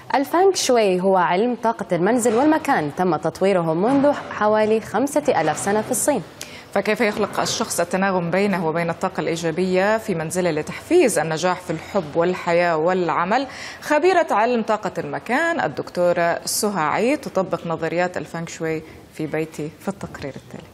الفانك شوي هو علم طاقة المنزل والمكان تم تطويره منذ حوالي خمسة ألاف سنة في الصين فكيف يخلق الشخص التناغم بينه وبين الطاقة الإيجابية في منزله لتحفيز النجاح في الحب والحياة والعمل خبيرة علم طاقة المكان الدكتورة سهى عيد تطبق نظريات الفانك شوي في بيتي في التقرير التالي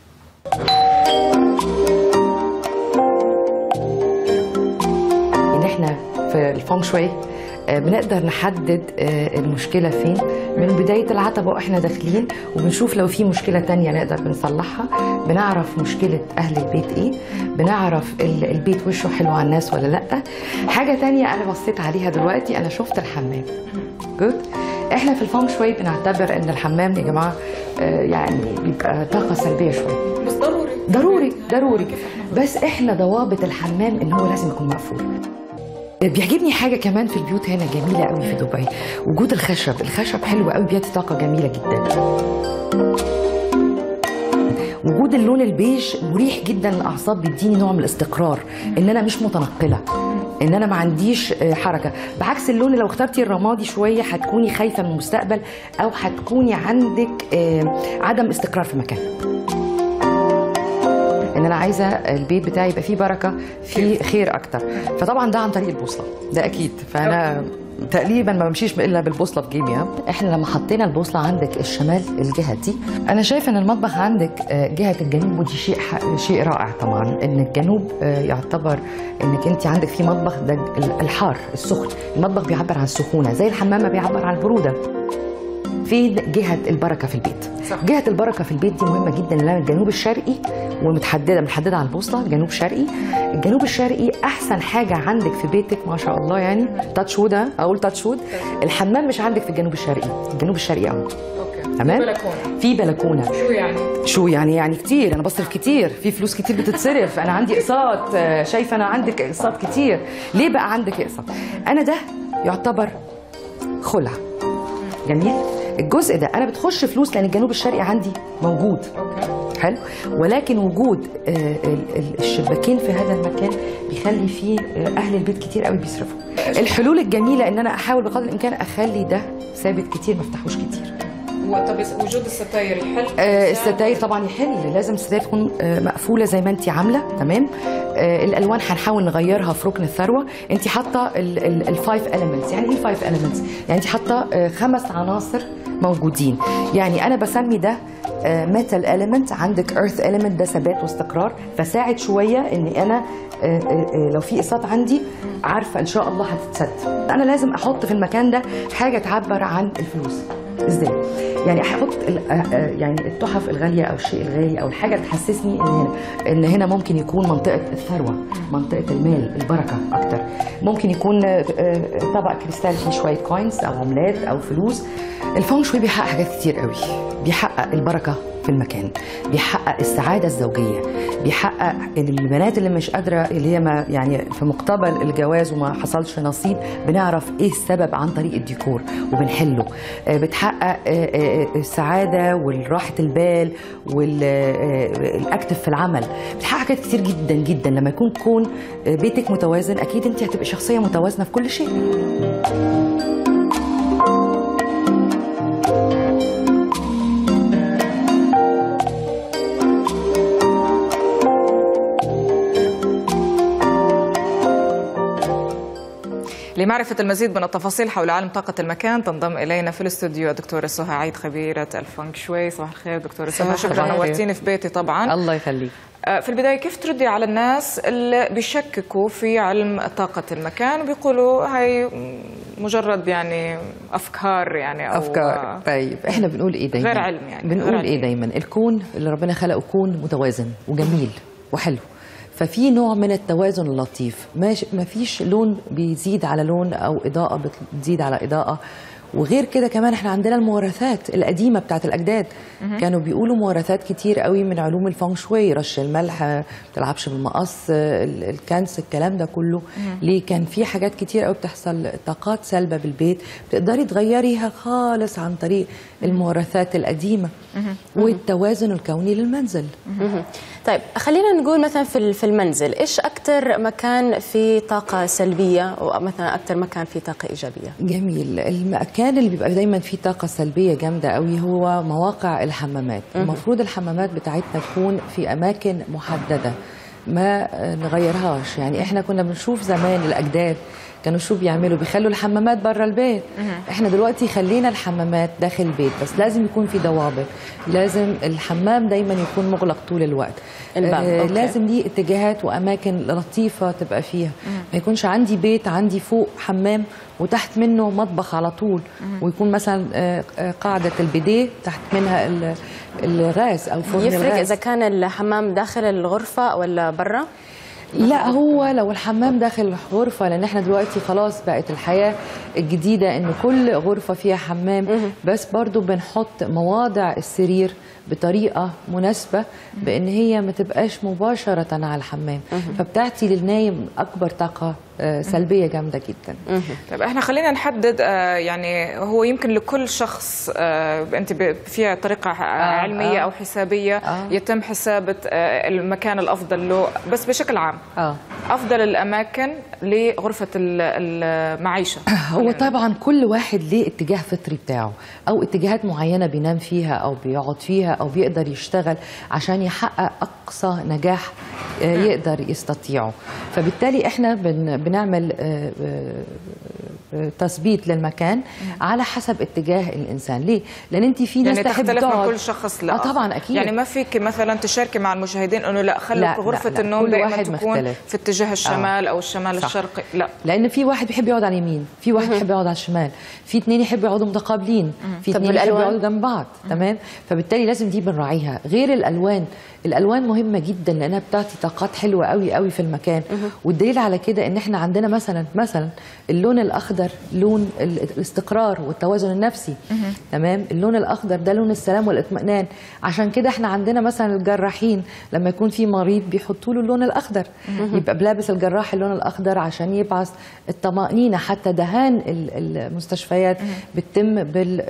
ان احنا في الفونغ شوي آه، بنقدر نحدد آه، المشكلة فين من بداية العتبة واحنا داخلين وبنشوف لو في مشكلة تانية نقدر بنصلحها بنعرف مشكلة أهل البيت إيه بنعرف ال- البيت وشه حلو على الناس ولا لأ حاجة تانية أنا بصيت عليها دلوقتي أنا شفت الحمام جود احنا في الفونغ شوي بنعتبر ان الحمام يا جماعه آه، يعني بيبقى طاقه سلبيه شويه بس ضروري ضروري ضروري بس احنا ضوابط الحمام ان هو لازم يكون مقفول بيعجبني حاجه كمان في البيوت هنا جميله قوي في دبي وجود الخشب الخشب حلو قوي بيدي طاقه جميله جدا وجود اللون البيج مريح جدا للاعصاب بيديني نوع من الاستقرار ان انا مش متنقله ان انا ما عنديش آه، حركه بعكس اللون لو اخترتي الرمادي شويه هتكوني خايفه من المستقبل او هتكوني عندك آه، عدم استقرار في مكان ان انا عايزه البيت بتاعي يبقى فيه بركه فيه خير اكتر فطبعا ده عن طريق البوصله ده اكيد فانا تقريبا ما بمشيش الا بالبوصله في جيبي ها احنا لما حطينا البوصله عندك الشمال الجهه دي انا شايفه ان المطبخ عندك آه، جهه الجنوب ودي شيء ح- شيء رائع طبعا ان الجنوب آه، يعتبر انك انت عندك في مطبخ ده ال- الحار السخن المطبخ بيعبر عن السخونه زي الحمام ما بيعبر عن البروده في جهه البركه في البيت صح. جهه البركه في البيت دي مهمه جدا لان الجنوب الشرقي ومتحدده متحدده على البوصله جنوب شرقي الجنوب الشرقي احسن حاجه عندك في بيتك ما شاء الله يعني تاتش وود ها؟ اقول تاتش وود الحمام مش عندك في الجنوب الشرقي الجنوب الشرقي اهو اوكي تمام بلكونة. في بلكونه شو يعني؟ شو يعني يعني كتير انا بصرف كتير في فلوس كتير بتتصرف انا عندي اقساط آه، شايفه انا عندك اقساط كتير ليه بقى عندك اقساط انا ده يعتبر خلع جميل الجزء ده انا بتخش فلوس لان الجنوب الشرقي عندي موجود اوكي حلو ولكن وجود آه، ال- ال- الشباكين في هذا المكان بيخلي فيه آه، اهل البيت كتير قوي بيصرفوا الحلول الجميله ان انا احاول بقدر الامكان اخلي ده ثابت كتير ما افتحوش كتير طب وجود الستاير يحل آه، الستاير طبعا يحل لازم الستاير تكون آه، مقفوله زي ما انت عامله تمام آه، الالوان هنحاول نغيرها في ركن الثروه انت حاطه الفايف اليمنتس يعني ايه الفايف اليمنتس يعني انت حاطه آه، خمس عناصر موجودين يعني انا بسمي ده ميتال اليمنت عندك ايرث اليمنت ده ثبات واستقرار فساعد شويه ان انا آه، آه، آه، لو في اقساط عندي عارفه ان شاء الله هتتسد انا لازم احط في المكان ده حاجه تعبر عن الفلوس ازاي يعني احط ال- آه، آه، يعني التحف الغاليه او الشيء الغالي او الحاجه اللي تحسسني ان هنا ان هنا ممكن يكون منطقه الثروه منطقه المال البركه اكتر ممكن يكون آه، آه، طبق كريستال فيه شويه كوينز او عملات او فلوس الفونغ شوي بيحقق حاجات كتير قوي بيحقق البركه في المكان بيحقق السعاده الزوجيه بيحقق ان البنات اللي مش قادره اللي هي ما يعني في مقتبل الجواز وما حصلش نصيب بنعرف ايه السبب عن طريق الديكور وبنحله آه، بتحقق آه، آه، السعاده والراحه البال والاكتف في العمل بتحقق حاجات كتير جدا جدا لما يكون كون آه، بيتك متوازن اكيد انت هتبقي شخصيه متوازنه في كل شيء لمعرفة المزيد من التفاصيل حول عالم طاقة المكان تنضم إلينا في الاستوديو الدكتورة سهى عيد خبيرة الفونك شوي صباح الخير دكتورة سهى صباح شكرا الخير. نورتيني في بيتي طبعا الله يخليك آه، في البداية كيف تردي على الناس اللي بيشككوا في علم طاقة المكان وبيقولوا هاي مجرد يعني أفكار يعني أو افكار طيب احنا بنقول ايه دايما غير علم يعني، بنقول غير ايه علم. دايما الكون اللي ربنا خلقه كون متوازن وجميل وحلو ففي نوع من التوازن اللطيف ما ما فيش لون بيزيد على لون او اضاءه بتزيد على اضاءه وغير كده كمان احنا عندنا المورثات القديمه بتاعت الاجداد كانوا بيقولوا مورثات كتير قوي من علوم الفونغ شوي رش الملح ما تلعبش بالمقص ال- الكنس الكلام ده كله ليه كان في حاجات كتير قوي بتحصل طاقات سلبه بالبيت بتقدري تغيريها خالص عن طريق المورثات القديمه والتوازن الكوني للمنزل مهم. طيب خلينا نقول مثلا في ال- في المنزل ايش اكثر مكان فيه طاقه سلبيه ومثلا اكثر مكان فيه طاقه ايجابيه جميل المكان اللي بيبقى دايما فيه طاقه سلبيه جامده قوي هو مواقع الحمامات المفروض الحمامات بتاعتنا تكون في اماكن محدده ما نغيرهاش يعني احنا كنا بنشوف زمان الاجداد كانوا شو بيعملوا بيخلوا الحمامات بره البيت احنا دلوقتي خلينا الحمامات داخل البيت بس لازم يكون في ضوابط لازم الحمام دايما يكون مغلق طول الوقت الباب، آه أوكي. لازم ليه اتجاهات واماكن لطيفه تبقى فيها ما يكونش عندي بيت عندي فوق حمام وتحت منه مطبخ على طول ويكون مثلا آه، آه، قاعده البيديه تحت منها ال- الغاز او فرن يفرق الغاز اذا كان الحمام داخل الغرفه ولا برا لا هو لو الحمام داخل غرفة لأن احنا دلوقتي خلاص بقت الحياة الجديدة إن كل غرفة فيها حمام بس برضو بنحط مواضع السرير بطريقة مناسبة بإن هي ما تبقاش مباشرة على الحمام فبتعطي للنايم أكبر طاقة آه، سلبية جامدة جدا طيب احنا خلينا نحدد آه، يعني هو يمكن لكل شخص آه، انت ب- فيها طريقه آه، علميه آه. او حسابيه آه. يتم حسابه آه، المكان الافضل له بس بشكل عام آه. افضل الاماكن لغرفه ال- المعيشه هو طبعا كل واحد ليه اتجاه فطري بتاعه او اتجاهات معينه بينام فيها او بيقعد فيها او بيقدر يشتغل عشان يحقق اقصى نجاح آه، يقدر يستطيعه فبالتالي احنا بن بنعمل آه، آه، آه، تثبيت للمكان على حسب اتجاه الانسان ليه لان انت في ناس يعني تحب تختلف من تقعد كل شخص لا اه طبعا اكيد يعني ما فيك مثلا تشاركي مع المشاهدين انه لا خلوا لا، لا، غرفه لا، النوم كل دائما واحد تكون مختلف. في اتجاه الشمال او الشمال صح. الشرقي لا لان في واحد بيحب يقعد على اليمين في واحد بيحب يقعد على الشمال في اتنين يحبوا يقعدوا متقابلين في طب اتنين يحبوا والألوان؟ يقعدوا جنب بعض تمام فبالتالي لازم دي بنراعيها غير الالوان الالوان مهمه جدا لانها بتعطي طاقات حلوه قوي قوي في المكان والدليل على كده ان احنا عندنا مثلا مثلا اللون الاخضر لون ال- الاستقرار والتوازن النفسي تمام اللون الاخضر ده لون السلام والاطمئنان عشان كده احنا عندنا مثلا الجراحين لما يكون في مريض بيحطوا له اللون الاخضر يبقى بلابس الجراح اللون الاخضر عشان يبعث الطمانينه حتى دهان ال- المستشفيات بتتم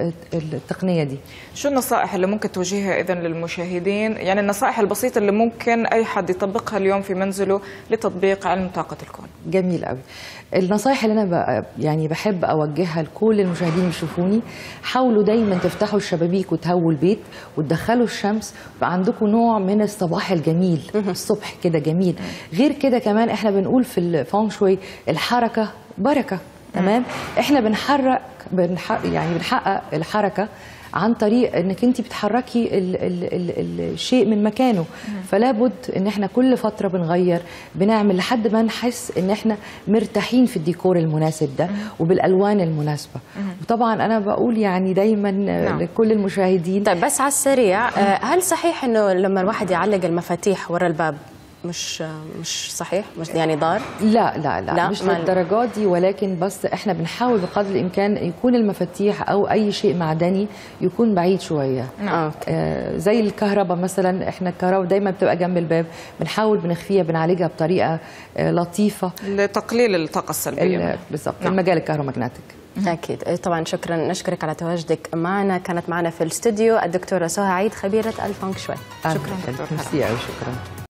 بالتقنيه دي شو النصائح اللي ممكن توجهها اذا للمشاهدين يعني النصائح البسيطه اللي ممكن اي حد يطبقها اليوم في منزله لتطبيق علم طاقه الكون جميل قوي النصايح اللي انا ب... يعني بحب اوجهها لكل المشاهدين اللي بيشوفوني حاولوا دايما تفتحوا الشبابيك وتهووا البيت وتدخلوا الشمس ويبقى عندكم نوع من الصباح الجميل الصبح كده جميل غير كده كمان احنا بنقول في الفونغ شوي الحركه بركه تمام احنا بنحرك بنحقق يعني بنحقق الحركه عن طريق انك انت بتحركي ال ال ال الشيء من مكانه فلا بد ان احنا كل فتره بنغير بنعمل لحد ما نحس ان احنا مرتاحين في الديكور المناسب ده وبالالوان المناسبه وطبعا انا بقول يعني دايما نعم. لكل المشاهدين طيب بس على السريع آه، هل صحيح انه لما الواحد يعلق المفاتيح ورا الباب مش آه، مش صحيح مش يعني ضار لا لا لا, لا، لا مش ما- للدرجات دي ولكن بس احنا بنحاول بقدر الامكان يكون المفاتيح او اي شيء معدني يكون بعيد شويه نعم. آه زي الكهرباء مثلا احنا الكهرباء دايما بتبقى جنب الباب بنحاول بنخفيها بنعالجها بطريقه آه لطيفه لتقليل الطاقه السلبيه ال- بالضبط نعم. المجال الكهرومagnetic اكيد آه، طبعا شكرا نشكرك على تواجدك معنا كانت معنا في الاستوديو الدكتوره سهى عيد خبيره الفونك شوي أهلاً شكراً وسهلاً. دكتور ميرسي أوي، شكرا